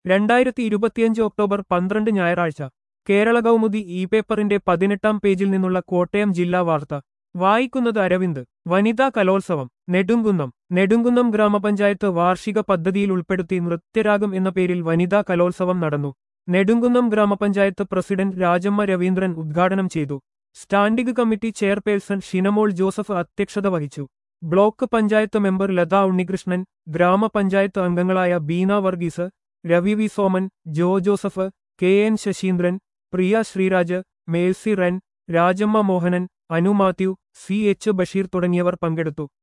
രണ്ടായിരത്തി ഇരുപത്തിയഞ്ച് ഒക്ടോബർ പന്ത്രണ്ട് ഞായറാഴ്ച കേരള കൗമുദി ഇ പേപ്പറിന്റെ പതിനെട്ടാം പേജിൽ നിന്നുള്ള കോട്ടയം ജില്ലാ വാർത്ത വായിക്കുന്നത് അരവിന്ദ് വനിതാ കലോത്സവം നെടുങ്കുന്നം നെടുങ്കുന്നം ഗ്രാമപഞ്ചായത്ത് വാർഷിക പദ്ധതിയിൽ ഉൾപ്പെടുത്തി നൃത്യരാഗം എന്ന പേരിൽ വനിതാ കലോത്സവം നടന്നു നെടുങ്കുന്നം ഗ്രാമപഞ്ചായത്ത് പ്രസിഡന്റ് രാജമ്മ രവീന്ദ്രൻ ഉദ്ഘാടനം ചെയ്തു standing committee chairperson Shinamol Joseph അധ്യക്ഷത വഹിച്ചു ബ്ലോക്ക് പഞ്ചായത്ത് മെമ്പർ ലതാ ഉണ്ണികൃഷ്ണൻ ഗ്രാമപഞ്ചായത്ത് അംഗങ്ങളായ Beena Varghese Ravi V Soman Jo Joseph K N Saseendran Priya Sreeraj Mercy Ren Rajamma Mohanan Anu Mathew C H Basheer തുടങ്ങിയവർ പങ്കെടുത്തു